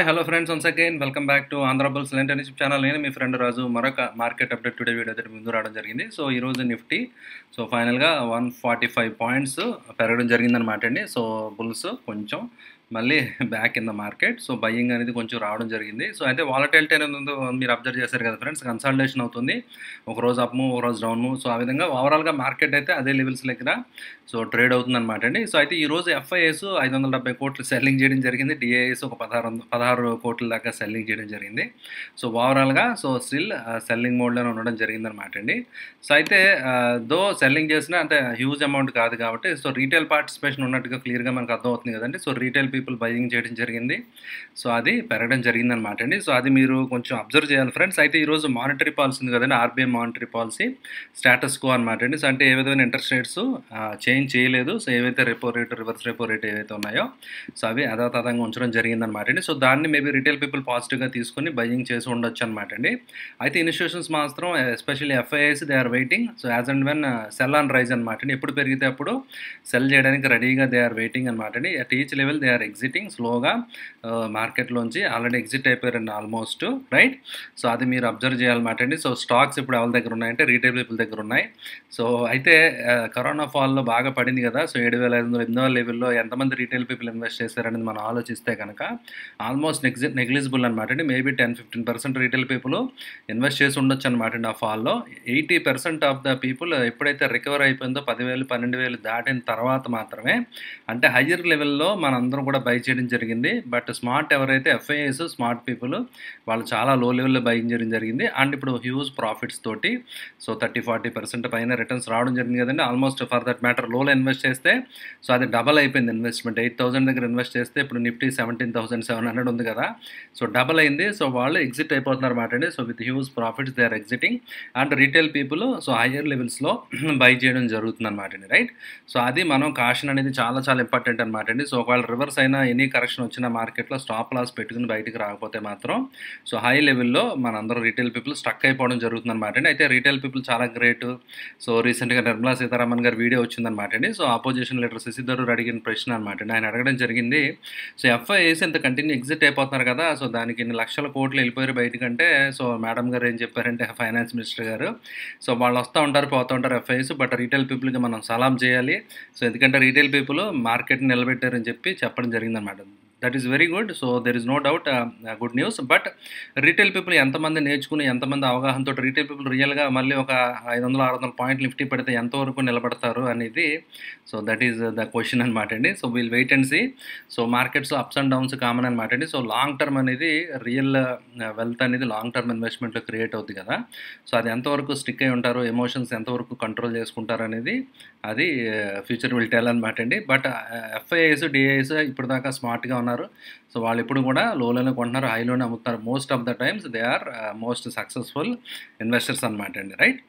hello friends once again welcome back to Andhra bull silent YouTube channel నేను మీ friend రాజు మరొక market update today video అయితే ముందు రావడం జరిగింది సో ఈ రోజు నిఫ్టీ సో ఫైనల్గా వన్ ఫార్టీ ఫైవ్ పాయింట్స్ పెరగడం జరిగిందనమాట అండి సో బుల్స్ కొంచెం మళ్ళీ back in the market so buying అనేది కొంచెం రావడం జరిగింది సో అయితే వాలటైలిటీ అనేది ఉందో మీరు అబ్జర్వ్ చేశారు కదా ఫ్రెండ్స్ కన్సల్టేషన్ అవుతుంది ఒక రోజు అప్ మూవ్ ఒక రోజు డౌన్ మూవ్ సో ఆ విధంగా ఓవరాల్గా మార్కెట్ అయితే అదే లెవెల్స్ దగ్గర సో ట్రేడ్ అవుతుంది అనమాట అండి సో అయితే ఈ రోజు ఎఫ్ఐఎస్ ఐదు వందల డెబ్బై కోట్లు సెల్లింగ్ చేయడం జరిగింది డిఐఎస్ ఒక పదహారు వంద పదహారు కోట్ల దాకా సెల్లింగ్ చేయడం జరిగింది సో ఓవరాల్గా సో స్టిల్ సెల్లింగ్ మోడ్లోనే ఉండడం జరిగింది అనమాట అండి సో అయితే దో సెల్లింగ్ చేసినా అంటే హ్యూజ్ అమౌంట్ కాదు కాబట్టి సో రీటైల్ పార్టిసిపేషన్ ఉన్నట్టుగా క్లియర్గా మనకు అర్థం అవుతుంది కదండి సో రీటైల్ పీపుల్ బయింగ్ చేయడం జరిగింది సో అది పెరగడం జరిగింది అనమాట అండి సో అది మీరు కొంచెం అబ్జర్వ్ చేయాలి ఫ్రెండ్స్ అయితే ఈరోజు మానిటరీ పాలసీ ఉంది కదండి RBI monetary policy status quo అనమాట అండి సో అంటే ఏ విధమైన ఇంట్రెస్ట్ రేట్స్ చేంజ్ చేయలేదు సో ఏవైతే repo rate reverse repo rate ఏవైతే ఉన్నాయో సో అవి అదాతదంగా ఉంచడం జరిగిందనమాట అండి సో దాన్ని మేబీ రిటైల్ పీపుల్ పాజిటివ్గా తీసుకొని బయింగ్ చేసి ఉండొచ్చు అనమాట అండి అయితే ఇన్స్టిట్యూషన్స్ మాత్రం especially FIIs they are waiting so as and when sell on rise అనమాట అండి ఎప్పుడు పెరిగితే అప్పుడు సెల్ చేయడానికి రెడీగా దే ఆర్ వెయిటింగ్ అనమాట అండి at each level they are exiting స్లోగా మార్కెట్లోంచి ఆల్రెడీ ఎగ్జిట్ అయిపోయారండి ఆల్మోస్ట్ రైట్ సో అది మీరు అబ్జర్వ్ చేయాలన్నమాట అండి సో స్టాక్స్ ఇప్పుడు ఎవరి దగ్గర ఉన్నాయంటే రీటైల్ పీపుల్ దగ్గర ఉన్నాయి సో అయితే కరోనా ఫాల్లో బాగా పడింది కదా సో ఏడు వేల ఐదు వందల ఎనిమిది వందల లెవెల్లో ఎంతమంది రీటైల్ పీపుల్ ఇన్వెస్ట్ చేశారనేది మనం ఆలోచిస్తే కనుక ఆల్మోస్ట్ నెగ్జి నెగ్లిజిబుల్ అనమాట అండి maybe ten fifteen percent retail people invest చేసి ఉండొచ్చు అనమాట అండి ఆ ఫాల్లో eighty percent of the people ఎప్పుడైతే రికవర్ అయిపోయిందో పదివేలు పన్నెండు వేలు దాటిన తర్వాత మాత్రమే అంటే హయ్యర్ లెవెల్లో మనందరం కూడా బై చేయడం జరిగింది బట్ స్మార్ట్ ఎవరైతే ఎఫ్ఐఎస్ స్మార్ట్ పీపుల్ వాళ్ళు చాలా లో లెవెల్లో బై చేయడం జరిగింది అండ్ ఇప్పుడు హ్యూజ్ ప్రాఫిట్స్ తోటి సో థర్టీ ఫార్టీ పర్సెంట్ పైన రిటర్న్స్ రావడం జరిగింది కదండి ఆల్మోస్ట్ ఫర్ దట్ మ్యాటర్ లోలో ఇన్వెస్ట్ చేస్తే సో అది డబల్ అయిపోయింది ఇన్వెస్ట్మెంట్ ఎయిట్ థౌసండ్ దగ్గర ఇన్వెస్ట్ చేస్తే ఇప్పుడు Nifty seventeen thousand seven hundred ఉంది కదా సో డబల్ అయింది సో వాళ్ళు ఎగ్జిట్ అయిపోతున్నారు అనమాట అండి so with huge profits they are exiting and retail people so higher లెవెల్స్లో బై చేయడం జరుగుతుంది అనమాట అండి రైట్ సో అది మనం కాషన్ అనేది చాలా చాలా ఇంపార్టెంట్ అనమాట అండి సో ఒకవేళ రివర్స్ అయినా ఎనీ కరెక్షన్ వచ్చిన మార్కెట్లో స్టాప్ లాస్ పెట్టుకుని బయటికి రాకపోతే మాత్రం సో హై లెవెల్లో మనందరూ రీటైల్ పీపుల్ స్టక్ అయిపోవడం జరుగుతుంది అనమాట అండి అయితే రీటైల్ పీపుల్ చాలా గ్రేట్ సో రీసెంట్గా నిర్మలా సీతారామన్ గారి వీడియో వచ్చిందనమాట అండి సో ఆపోజిషన్ లీడర్ శశిధరూర్ అడిగిన ప్రశ్న అనమాట అండి ఆయన అడగడం జరిగింది సో ఎఫ్ఐఏసి ఇంత కంటిన్యూ ఎగ్జిట్ అయిపోతున్నారు కదా సో దానికి ఇన్ని లక్షల కోట్లు వెళ్ళిపోయారు బయటకంటే సో మేడం గారు ఏం చెప్పారంటే ఫైనాన్స్ మినిస్టర్ గారు సో వాళ్ళు వస్తూ ఉంటారు పోతూ ఉంటారు ఎఫ్ఐఎస్ బట్ రీటైల్ పీపుల్కి మనం సలాం చేయాలి సో ఎందుకంటే రీటైల్ పీపుల్ మార్కెట్ని నిలబెట్టారని చెప్పి చెప్పడం జరిగిందనమాట that is very good so there is no doubt good news but retail people ఎంతమంది నేర్చుకుని ఎంతమంది అవగాహనతో రీటైల్ పీపుల్ రియల్గా మళ్ళీ ఒక ఐదు వందల ఆరు వందల పాయింట్లు నిఫ్టీ పెడితే ఎంతవరకు నిలబడతారు అనేది so that is the question అనమాట అండి so we'll wait and see so markets ups and downs common అనమాట అండి సో లాంగ్ టర్మ్ అనేది రియల్ వెల్త్ అనేది లాంగ్ టర్మ్ ఇన్వెస్ట్మెంట్లో క్రియేట్ అవుతుంది కదా సో అది ఎంతవరకు స్టిక్ అయి ఉంటారు ఎమోషన్స్ ఎంతవరకు కంట్రోల్ చేసుకుంటారు అనేది అది ఫ్యూచర్ విల్ టెల్ అనమాట అండి బట్ ఎఫ్ఐఐస్ డిఐఎస్ ఇప్పుడు దాకా స్మార్ట్గా ఉన్నారు సో వాళ్ళు ఎప్పుడు కూడా లోలోనే కొంటున్నారు హైలోనే అమ్ముతున్నారు most of the times they are most successful investors అనమాట అండి రైట్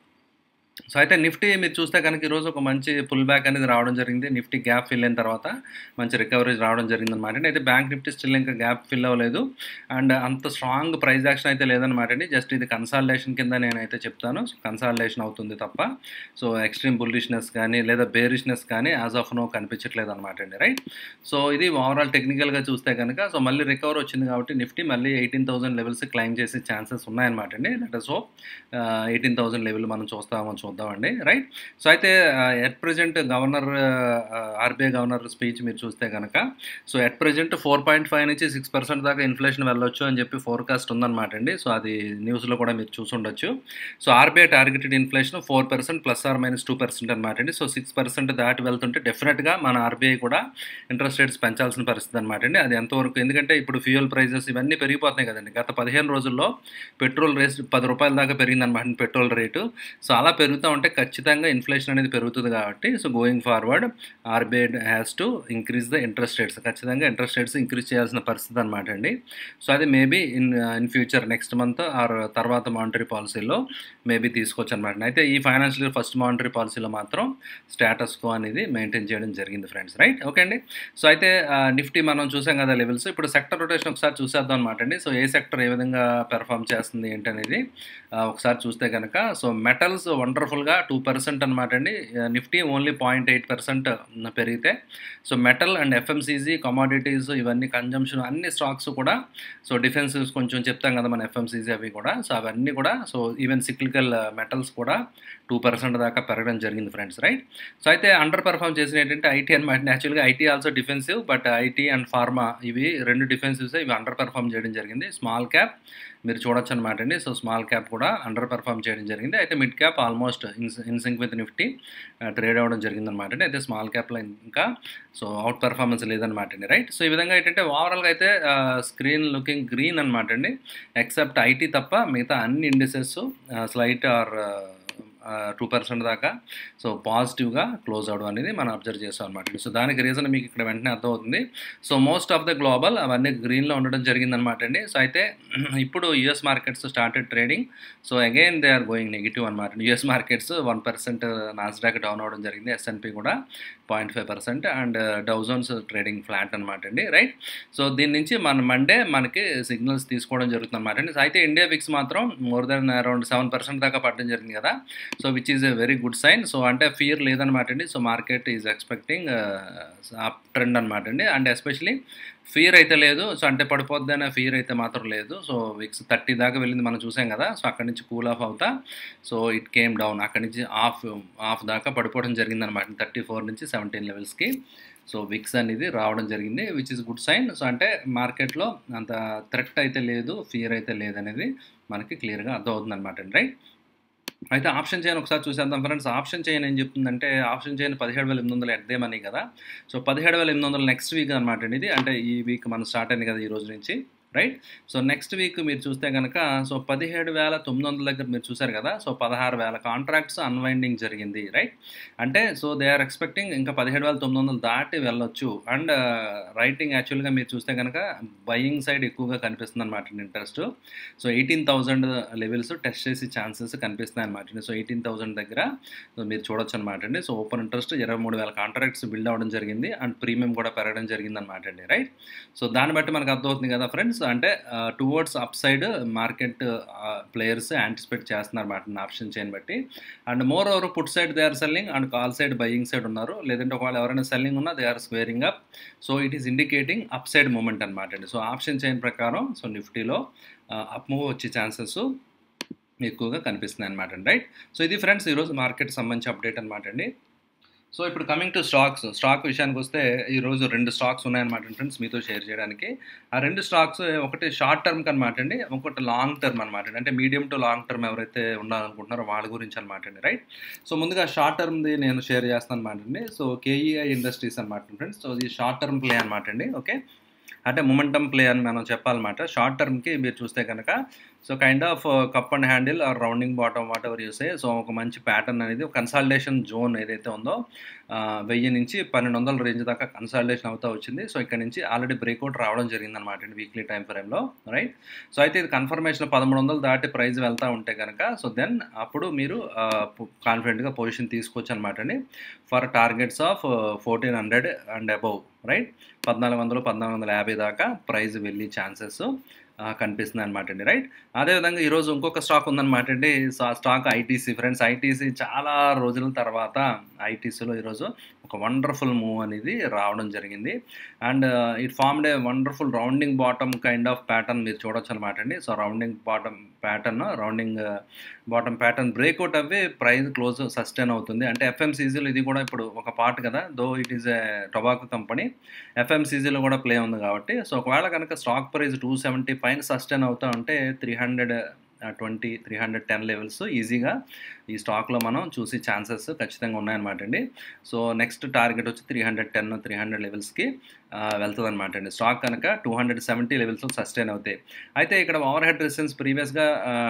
సో అయితే నిఫ్టీ మీరు చూస్తే కనుక ఈరోజు ఒక మంచి పుల్ బ్యాక్ అనేది రావడం జరిగింది నిఫ్టీ గ్యాప్ ఫిల్ అయిన తర్వాత మంచి రికవరేజ్ రావడం జరిగింది అనమాట అండి అయితే బ్యాంక్ నిఫ్టీ స్టిల్ ఇంకా గ్యాప్ ఫిల్ అవ్వలేదు అండ్ అంత స్ట్రాంగ్ ప్రైస్ యాక్షన్ అయితే లేదనమాట అండి జస్ట్ ఇది కన్సాలిడేషన్ కింద నేనైతే చెప్తాను కన్సాలిడేషన్ అవుతుంది తప్ప సో ఎక్స్ట్రీమ్ బుల్లిష్నెస్ కానీ లేదా బేరిష్నెస్ కానీ యాజ్ ఆఫ్ నో కనిపించట్లేదు అనమాట అండి రైట్ సో ఇది ఓవరాల్ టెక్నికల్గా చూస్తే కనుక సో మళ్ళీ రికవర్ వచ్చింది కాబట్టి నిఫ్టీ మళ్ళీ ఎయిటీన్ థౌసండ్ లెవెల్స్ క్లైమ్ చేసే ఛాన్సెస్ ఉన్నాయన్నమాట అండి let so eighteen thousand level మనం చూస్తామని చూద్దామండి రైట్ సో అయితే at present governor RBI governor speech మీరు చూస్తే కనుక so at present four point five నుంచి సిక్స్ పర్సెంట్ దాకా ఇన్ఫ్లేషన్ వెళ్ళొచ్చు అని చెప్పి ఫోర్కాస్ట్ ఉందన్నమాట అండి సో అది న్యూస్లో కూడా మీరు చూసుండొచ్చు so RBI targeted inflation four percent plus or minus two percent అనమాట అండి సో సిక్స్ పర్సెంట్ దాటి వెళ్తుంటే డెఫినెట్గా మన ఆర్బీఐ కూడా ఇంట్రెస్ట్ రేట్స్ పెంచాల్సిన పరిస్థితి అనమాట అండి అది ఎంతవరకు ఎందుకంటే ఇప్పుడు ఫ్యూయల్ ప్రైజెస్ ఇవన్నీ పెరిగిపోతున్నాయి కదండి గత పదిహేను రోజుల్లో పెట్రోల్ రేట్ పది రూపాయల దాకా పెరిగిందనమాట పెట్రోల్ రేటు సో అలా పెరుగుతూ ఉంటే ఖచ్చితంగా ఇన్ఫ్లేషన్ అనేది పెరుగుతుంది కాబట్టి so going forward RBI has to increase the interest rates ఖచ్చితంగా ఇంట్రెస్ట్ రేట్స్ ఇంక్రీజ్ చేయాల్సిన పరిస్థితి అనమాట అండి సో అది maybe in in future next month or తర్వాత మానిటరీ పాలసీలో మేబీ తీసుకోవచ్చు అనమాట అయితే ఈ ఫైనాన్షియల్ ఫస్ట్ మానిటరీ పాలసీలో మాత్రం స్టేటస్ కో అనేది మెయింటైన్ చేయడం జరిగింది ఫ్రెండ్స్ రైట్ ఓకే అండి సో అయితే నిఫ్టీ మనం చూసాం కదా లెవెల్స్ ఇప్పుడు సెక్టర్ రొటేషన్ ఒకసారి చూసేద్దాం అనమాట అండి సో ఏ సెక్టర్ ఏ విధంగా పెర్ఫామ్ చేస్తుంది ఏంటనేది ఒకసారి చూస్తే కనుక సో మెటల్స్ వండర్ వండర్ఫుల్గా టూ పర్సెంట్ అనమాట అండి Nifty only point eight percent పెరిగితే so metal and FMCG commodities ఇవన్నీ కన్జంప్షన్ అన్ని స్టాక్స్ కూడా సో డిఫెన్సివ్స్ కొంచెం చెప్తాం కదా మన ఎఫ్ఎంసీజీ అవి కూడా సో అవన్నీ కూడా సో ఈవెన్ సిక్లికల్ మెటల్స్ కూడా టూ పర్సెంట్ దాకా పెరగడం జరిగింది ఫ్రెండ్స్ రైట్ సో అయితే అండర్ పర్ఫామ్ చేసిన ఏంటంటే ఐటీ అనమాట యాక్చువల్గా IT also defensive but IT and pharma ఇవి రెండు డిఫెన్సివ్స్ ఇవి అండర్ పర్ఫామ్ చేయడం జరిగింది స్మాల్ క్యాప్ మీరు చూడొచ్చు అనమాట అండి సో స్మాల్ క్యాప్ కూడా అండర్ పర్ఫామ్ చేయడం జరిగింది అయితే mid cap almost in sync with Nifty trade అవ్వడం జరిగింది అనమాట అండి అయితే స్మాల్ క్యాప్లో ఇంకా సో అవుట్ పర్ఫార్మెన్స్ లేదనమాట అండి రైట్ సో ఈ విధంగా ఏంటంటే ఓవరాల్గా అయితే స్క్రీన్ లుకింగ్ గ్రీన్ అనమాట అండి ఎక్సెప్ట్ ఐటీ తప్ప మిగతా అన్ని indices slight or two percent దాకా సో పాజిటివ్గా క్లోజ్ అవడం అనేది మనం అబ్జర్వ్ చేస్తాం అనమాట సో దానికి రీజన్ మీకు ఇక్కడ వెంటనే అర్థమవుతుంది so most of the global అవన్నీ గ్రీన్లో ఉండడం జరిగిందనమాట అండి సో అయితే ఇప్పుడు US markets started trading so again they are going negative అనమాట US markets one percent Nasdaq down అవడం జరిగింది ఎస్ఎన్పి కూడా point five percent and Dow Jones trading flat అనమాట అండి రైట్ సో దీని నుంచి మన మండే మనకి సిగ్నల్స్ తీసుకోవడం జరుగుతుంది అనమాట అండి అయితే ఇండియా విక్స్ మాత్రం more than around seven percent దాకా పడడం జరిగింది కదా so which is a very good sign so అంటే ఫియర్ లేదనమాట అండి so market is expecting up trend అనమాట అండి అండ్ ఎస్పెషలీ ఫియర్ అయితే లేదు సో అంటే పడిపోద్ది అనే ఫియర్ అయితే మాత్రం లేదు సో విక్స్ థర్టీ దాకా వెళ్ళింది మనం చూసాం కదా సో అక్కడి నుంచి కూల్ ఆఫ్ అవుతా సో ఇట్ కేమ్ డౌన్ అక్కడి నుంచి ఆఫ్ ఆఫ్ దాకా పడిపోవడం జరిగింది అనమాట థర్టీ ఫోర్ నుంచి సెవెంటీన్ లెవెల్స్కి సో విక్స్ అనేది రావడం జరిగింది which is good sign so అంటే మార్కెట్లో అంత థ్రెట్ అయితే లేదు ఫియర్ అయితే లేదనేది మనకి క్లియర్గా అర్థమవుతుంది అనమాట అండి రైట్ అయితే ఆప్షన్ చైన్ ఒకసారి చూసేద్దాం ఫ్రెండ్స్ ఆప్షన్ చైన్ ఏం చెప్తుందంటే ఆప్షన్ చైన్ పదిహేడు వేల ఎనిమిది వందలు ఎడ్దే మనీ కదా సో పదిహేడు వేల ఎనిమిది వందలు నెక్స్ట్ వీక్ అనమాట అండి ఇది అంటే ఈ వీక్ మనం స్టార్ట్ అయింది కదా ఈ రోజు నుంచి రైట్ సో నెక్స్ట్ వీక్ మీరు చూస్తే కనుక సో పదిహేడు వేల తొమ్మిది వందల దగ్గర మీరు చూసారు కదా సో పదహారు వేల కాంట్రాక్ట్స్ అన్వైండింగ్ జరిగింది రైట్ అంటే సో దే ఆర్ ఎక్స్పెక్టింగ్ ఇంకా పదిహేడు వేల తొమ్మిది వందలు దాటి వెళ్ళొచ్చు అండ్ రైటింగ్ యాక్చువల్గా మీరు చూస్తే కనుక బయింగ్ సైడ్ ఎక్కువగా కనిపిస్తుంది అనమాట interest so eighteen thousand levels test చేసి ఛాన్సెస్ కనిపిస్తున్నాయి అనమాట సో ఎయిటీన్ థౌజండ్ దగ్గర సో మీరు చూడొచ్చు అనమాట అండి సో ఓపెన్ ఇంట్రెస్ట్ ఇరవై మూడు వేల కాంట్రాక్ట్స్ బిల్డ్ అవ్వడం జరిగింది అండ్ ప్రీమియం కూడా పెరగడం జరిగింది అనమాట అండి రైట్ సో దాన్ని బట్టి మనకు అర్థమవుతుంది కదా ఫ్రెండ్స్ అంటే towards up side market players anticipate చేస్తున్నారు అన్నమాట ఆప్షన్ చైన్ బట్టి and moreover put side they are selling and call side buying side ఉన్నారు లేదంటే ఒకవేళ ఎవరైనా సెల్లింగ్ ఉన్నా they are squaring up so it is indicating up side moment అనమాట అండి సో ఆప్షన్ చైన్ ప్రకారం సో నిఫ్టీలో అప్ మూవ్ వచ్చే ఛాన్సెస్ ఎక్కువగా కనిపిస్తున్నాయి అనమాట అండి రైట్ సో ఇది ఫ్రెండ్స్ ఈరోజు మార్కెట్ సంబంధించి అప్డేట్ అనమాట అండి సో ఇప్పుడు కమింగ్ టు స్టాక్స్ స్టాక్ విషయానికి వస్తే ఈరోజు రెండు స్టాక్స్ ఉన్నాయన్నమాట ఫ్రెండ్స్ మీతో షేర్ చేయడానికి ఆ రెండు స్టాక్స్ ఒకటి షార్ట్ టర్మ్ అనమాట అండి ఒకటి లాంగ్ టర్మ్ అనమాట అండి అంటే మీడియం టు లాంగ్ టర్మ్ ఎవరైతే ఉండాలనుకుంటున్నారో వాళ్ళ గురించి అనమాట అండి రైట్ సో ముందుగా షార్ట్ టర్మ్ది నేను షేర్ చేస్తాను అనమాట అండి సో కేఈఐ ఇండస్ట్రీస్ అనమాట ఫ్రెండ్స్ సో ఇది షార్ట్ టర్మ్ ప్లే అనమాట అండి ఓకే అంటే మొమెంటమ్ ప్లే అని మనం చెప్పాలన్నమాట షార్ట్ టర్మ్కి మీరు చూస్తే కనుక so kind of cup and handle or rounding bottom whatever you say so ఒక మంచి ప్యాటర్న్ అనేది కన్సాలిడేషన్ జోన్ ఏదైతే ఉందో వెయ్యి నుంచి పన్నెండు వందల రేంజ్ దాకా కన్సాలిడేషన్ అవుతా వచ్చింది సో ఇక్కడ నుంచి ఆల్రెడీ బ్రేక్అవుట్ రావడం జరిగింది అనమాట అండి వీక్లీ టైం ఫ్రేమ్లో రైట్ సో అయితే ఇది కన్ఫర్మేషన్ పదమూడు వందలు దాటి ప్రైస్ వెళ్తూ ఉంటే కనుక సో దెన్ అప్పుడు మీరు కాన్ఫిడెంట్గా పొజిషన్ తీసుకోవచ్చు అనమాట అండి for targets of fourteen hundred and above right పద్నాలుగు వందలు పద్నాలుగు వందల యాభై దాకా ప్రైస్ వెళ్ళి ఛాన్సెస్ కనిపిస్తుంది అనమాట అండి రైట్ అదేవిధంగా ఈరోజు ఇంకొక స్టాక్ ఉందన్నమాట అండి సో ఆ స్టాక్ ఐటీసీ ఫ్రెండ్స్ ఐటీసీ చాలా రోజుల తర్వాత ఐటీసీలో ఈరోజు ఒక వండర్ఫుల్ మూవ్ అనేది రావడం జరిగింది and it formed a wonderful rounding bottom kind of pattern మీరు చూడొచ్చు అనమాట అండి so rounding bottom pattern rounding bottom pattern breakout అవ్వి ప్రైస్ క్లోజ్ సస్టైన్ అవుతుంది అంటే ఎఫ్ఎంసీజీలో ఇది కూడా ఇప్పుడు ఒక పార్ట్ కదా though it is a tobacco company ఎఫ్ఎంసీజీలో కూడా ప్లే ఉంది కాబట్టి సో ఒకవేళ కనుక స్టాక్ ప్రైస్ టూ సెవెంటీ పైన సస్టైన్ అవుతా ఉంటే three hundred twenty three hundred ten levels ఈజీగా ఈ స్టాక్లో మనం చూసి ఛాన్సెస్ ఖచ్చితంగా ఉన్నాయన్నమాట అండి సో నెక్స్ట్ టార్గెట్ వచ్చి three hundred ten three hundred లెవెల్స్కి వెళ్తుంది అనమాట అండి స్టాక్ కనుక two hundred seventy levels sustain అవుతాయి అయితే ఇక్కడ ఓవర్ హెడ్ రెసిస్టెన్స్ ప్రీవియస్గా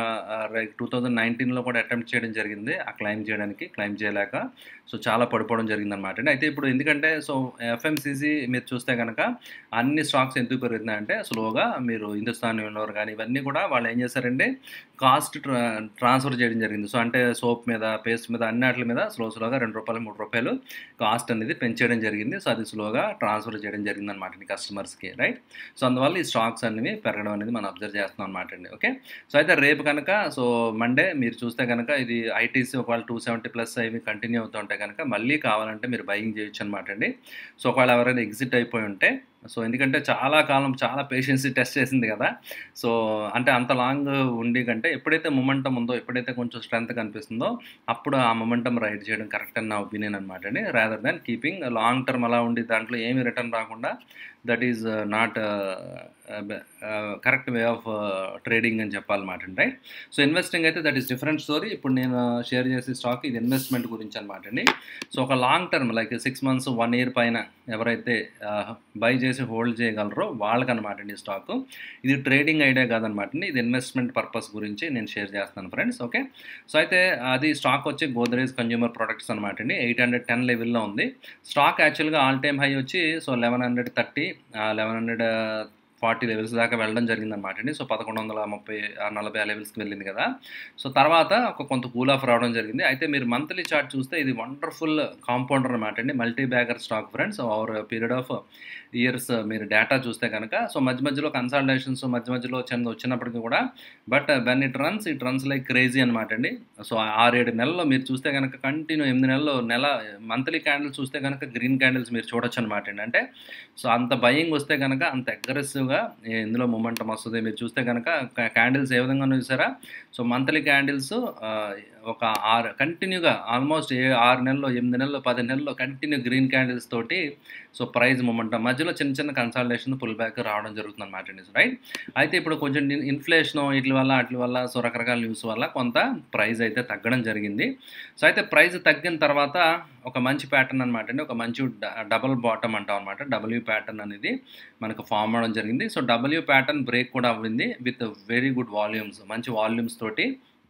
టూ థౌజండ్ నైన్టీన్లో కూడా అటెంప్ట్ చేయడం జరిగింది ఆ క్లైమ్ చేయడానికి క్లైమ్ చేయలేక సో చాలా పడిపోవడం జరిగింది అనమాట అండి అయితే ఇప్పుడు ఎందుకంటే సో ఎఫ్ఎంసీసీ మీరు చూస్తే కనుక అన్ని స్టాక్స్ ఎందుకు పెరుగుతున్నాయంటే స్లోగా మీరు హిందుస్థాన్ యూనివర్ కానీ ఇవన్నీ కూడా వాళ్ళు ఏం చేశారండి కాస్ట్ ట్రా ట్రాన్స్ఫర్ చేయడం జరిగింది సో అంటే సోప్ మీద పేస్ట్ మీద అన్నిటి మీద స్లో స్లోగా రెండు రూపాయలు మూడు రూపాయలు కాస్ట్ అనేది పెంచేయడం జరిగింది సో అది స్లోగా ట్రాన్స్ఫర్ చేయడం జరిగింది అనమాట కస్టమర్స్కి రైట్ సో అందువల్ల ఈ స్టాక్స్ అనేవి పెరగడం అనేది మనం అబ్జర్వ్ చేస్తున్నాం అనమాట అండి ఓకే సో అయితే రేపు కనుక సో మండే మీరు చూస్తే కనుక ఇది ఐటీసీ ఒకవేళ టూ సెవెంటీ ప్లస్ అవి కంటిన్యూ అవుతుంటే కనుక మళ్ళీ కావాలంటే మీరు బయింగ్ చేయొచ్చు అనమాట అండి సో ఒకవేళ ఎవరైనా ఎగ్జిట్ అయిపోయి ఉంటే సో ఎందుకంటే చాలా కాలం చాలా పేషెన్సీ టెస్ట్ చేసింది కదా సో అంటే అంత లాంగ్ ఉండి కంటే ఎప్పుడైతే మొమెంటం ఉందో ఎప్పుడైతే కొంచెం స్ట్రెంత్ కనిపిస్తుందో అప్పుడు ఆ మొమెంటం రైడ్ చేయడం కరెక్ట్ అని నా ఒపీనియన్ అనమాట అండి rather than keeping long term అలా ఉండి దాంట్లో ఏమి రిటర్న్ రాకుండా that is not correct way of trading అని చెప్పాలన్నమాట అండి రైట్ సో ఇన్వెస్టింగ్ అయితే దట్ ఈస్ డిఫరెంట్ స్టోరీ ఇప్పుడు నేను షేర్ చేసే స్టాక్ ఇది ఇన్వెస్ట్మెంట్ గురించి అనమాట అండి సో ఒక long term like six months one year పైన ఎవరైతే బై చేసి హోల్డ్ చేయగలరో వాళ్ళకి అనమాట అండి స్టాక్ ఇది ట్రేడింగ్ ఐడియా కాదనమాట అండి ఇది ఇన్వెస్ట్మెంట్ పర్పస్ గురించి నేను షేర్ చేస్తాను ఫ్రెండ్స్ ఓకే సో అయితే అది స్టాక్ వచ్చి గోద్రేజ్ కన్జ్యూమర్ ప్రొడక్ట్స్ అనమాట అండి ఎయిట్ హండ్రెడ్ టెన్ లెవెల్లో ఉంది స్టాక్ యాక్చువల్గా ఆల్ టైమ్ హై వచ్చి so eleven hundred thirty eleven hundred forty levels దాకా వెళ్ళడం జరిగింది అనమాట అండి సో పదకొండు వందల ముప్పై నలభై ఆ లెవెల్స్కి వెళ్ళింది కదా సో తర్వాత ఒక కొంత కూల్ ఆఫ్ రావడం జరిగింది అయితే మీరు మంత్లీ చార్ట్ చూస్తే ఇది వండర్ఫుల్ కాంపౌండర్ అనమాట అండి multibagger stock friends over period of years మీరు డేటా చూస్తే కనుక సో మధ్య మధ్యలో కన్సల్టేషన్స్ మధ్య మధ్యలో చిన్న వచ్చినప్పటికీ కూడా but when it runs it runs like crazy అనమాట అండి సో ఆరేడు నెలల్లో మీరు చూస్తే కనుక కంటిన్యూ ఎనిమిది నెలల్లో నెల మంత్లీ క్యాండిల్స్ చూస్తే కనుక గ్రీన్ క్యాండిల్స్ మీరు చూడొచ్చు అనమాట అండి అంటే సో అంత బయింగ్ వస్తే కనుక అంత అగ్రెసివ్గా ఇందులో మొమెంటం వస్తుంది మీరు చూస్తే కనుక క్యాండిల్స్ ఏ విధంగా చూసారా సో మంత్లీ క్యాండిల్స్ ఒక ఆరు కంటిన్యూగా ఆల్మోస్ట్ ఏ ఆరు నెలల్లో ఎనిమిది నెలల్లో పది నెలల్లో కంటిన్యూ గ్రీన్ క్యాండిల్స్ తోటి సో ప్రైజ్ మొమెంటం మధ్యలో చిన్న చిన్న కన్సల్టేషన్ పుల్ బ్యాక్ రావడం జరుగుతుంది అనమాట అండి రైట్ అయితే ఇప్పుడు కొంచెం ఇన్ఫ్లేషన్ వీటి వల్ల వాటి వల్ల సో రకరకాల న్యూస్ వల్ల కొంత ప్రైస్ అయితే తగ్గడం జరిగింది సో అయితే ప్రైస్ తగ్గిన తర్వాత ఒక మంచి ప్యాటర్న్ అనమాట అండి ఒక మంచి డబుల్ బాటమ్ అంటాం అనమాట డబ్ల్యూ ప్యాటర్న్ అనేది మనకు ఫామ్ అవడం జరిగింది సో డబ్ల్యూ ప్యాటర్న్ బ్రేక్ కూడా అవ్వింది విత్ వెరీ గుడ్ వాల్యూమ్స్ మంచి వాల్యూమ్స్ తోటి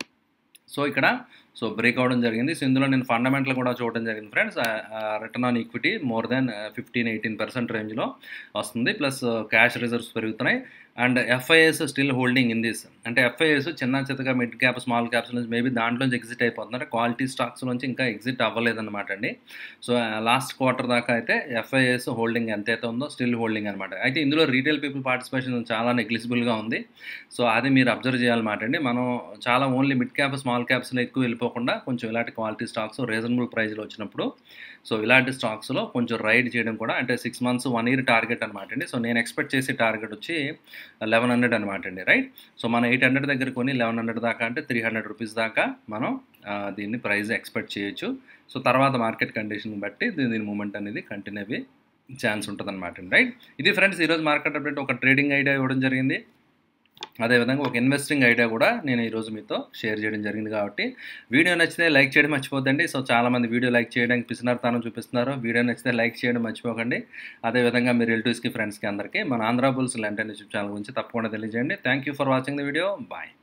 సో ఇక్కడ సో బ్రేక్ అవ్వడం జరిగింది సో ఇందులో నేను ఫండమెంటల్ కూడా చూడడం జరిగింది friends return on equity more than fifteen eighteen percent రేంజ్లో వస్తుంది ప్లస్ క్యాష్ రిజర్వ్స్ పెరుగుతున్నాయి and FIs still holding in this అంటే ఎఫ్ఐఎస్ చిన్న చిత్తగా మిడ్ క్యాప్ స్మాల్ క్యాప్స్ నుంచి మేబీ దాంట్లోంచి ఎగ్జిట్ అయిపోతున్నారు క్వాలిటీ స్టాక్స్ నుంచి ఇంకా ఎగ్జిట్ అవ్వలేదన్నమాట అండి సో లాస్ట్ క్వార్టర్ దాకా అయితే ఎఫ్ఐఎస్ హోల్డింగ్ ఎంతైతే ఉందో స్టిల్ హోల్డింగ్ అనమాట అయితే ఇందులో రీటైల్ పీపుల్ పార్టిసిపేషన్ చాలా నెగ్లిజిబుల్గా ఉంది సో అది మీరు అబ్జర్వ్ చేయాలన్నమాట అండి మనం చాలా ఓన్లీ మిడ్ క్యాప్ స్మాల్ క్యాప్స్లో ఎక్కువ వెళ్ళిపోకుండా కొంచెం ఇలాంటి క్వాలిటీ స్టాక్స్ రీజనబుల్ ప్రైస్లో వచ్చినప్పుడు సో ఇలాంటి స్టాక్స్లో కొంచెం రైడ్ చేయడం కూడా అంటే six months one year target అనమాట అండి సో నేను ఎక్స్పెక్ట్ చేసే టార్గెట్ వచ్చి లెవెన్ హండ్రెడ్ అనమాట అండి రైట్ సో మనం ఎయిట్ హండ్రెడ్ దగ్గర కొని లెవెన్ హండ్రెడ్ దాకా అంటే త్రీ హండ్రెడ్ రూపీస్ దాకా మనం దీన్ని ప్రైస్ ఎక్స్పెక్ట్ చేయొచ్చు సో తర్వాత మార్కెట్ కండిషన్ బట్టి దీని మూమెంట్ అనేది కంటిన్యూ అయ్యే ఛాన్స్ ఉంటుంది అనమాట రైట్ ఇది ఫ్రెండ్స్ ఈరోజు మార్కెట్ అప్డేట్ ఒక ట్రేడింగ్ ఐడియా ఇవ్వడం జరిగింది అదేవిధంగా ఒక ఇన్వెస్టింగ్ ఐడియా కూడా నేను ఈరోజు మీతో షేర్ చేయడం జరిగింది కాబట్టి వీడియో నచ్చితే లైక్ చేయడం మర్చిపోద్దండి సో చాలామంది వీడియో లైక్ చేయడానికి పిసినార్థానం చూపిస్తున్నారు వీడియో నచ్చితే లైక్ చేయడం మర్చిపోకండి అదేవిధంగా మీ రిలేటివ్స్కి ఫ్రెండ్స్కి అందరికీ మన Andhra bulls land YouTube channel గురించి తప్పకుండా తెలియజేయండి thank you for watching the video bye